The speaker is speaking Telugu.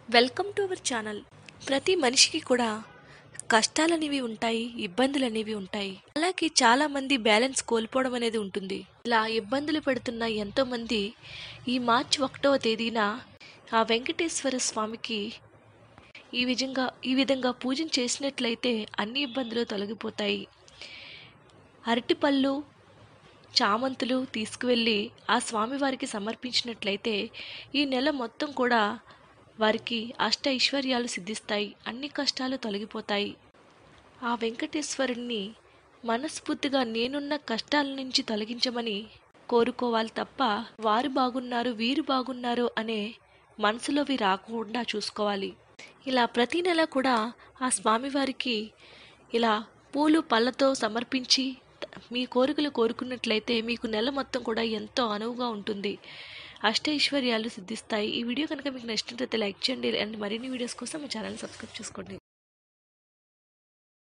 వెల్కమ్ టు అవర్ ఛానల్ ప్రతి మనిషికి కూడా కష్టాలనేవి ఉంటాయి ఇబ్బందులు అనేవి ఉంటాయి అలాగే చాలా మంది బ్యాలెన్స్ కోల్పోవడం అనేది ఉంటుంది ఇలా ఇబ్బందులు పెడుతున్న ఎంతో మంది ఈ మార్చి ఒకటవ తేదీన ఆ వెంకటేశ్వర స్వామికి ఈ విధంగా ఈ విధంగా పూజన చేసినట్లయితే అన్ని ఇబ్బందులు తొలగిపోతాయి అరటిపళ్ళు చామంతులు తీసుకువెళ్ళి ఆ స్వామివారికి సమర్పించినట్లయితే ఈ నెల మొత్తం కూడా వారికి అష్ట ఐశ్వర్యాలు సిద్ధిస్తాయి అన్ని కష్టాలు తొలగిపోతాయి ఆ వెంకటేశ్వరుణ్ణి మనస్ఫూర్తిగా నేనున్న కష్టాల నుంచి తొలగించమని కోరుకోవాలి తప్ప వారు బాగున్నారు వీరు బాగున్నారు అనే మనసులోవి రాకుండా చూసుకోవాలి ఇలా ప్రతి నెల కూడా ఆ స్వామివారికి ఇలా పూలు పళ్ళతో సమర్పించి మీ కోరికలు కోరుకున్నట్లయితే మీకు నెల మొత్తం కూడా ఎంతో అనువుగా ఉంటుంది అష్టైశ్వర్యాలు సిద్ధిస్తాయి ఈ వీడియో కనుక మీకు నచ్చినట్లయితే లైక్ చేయండి అండ్ మరిన్ని వీడియోస్ కోసం మా ఛానల్ సబ్స్క్రైబ్ చేసుకోండి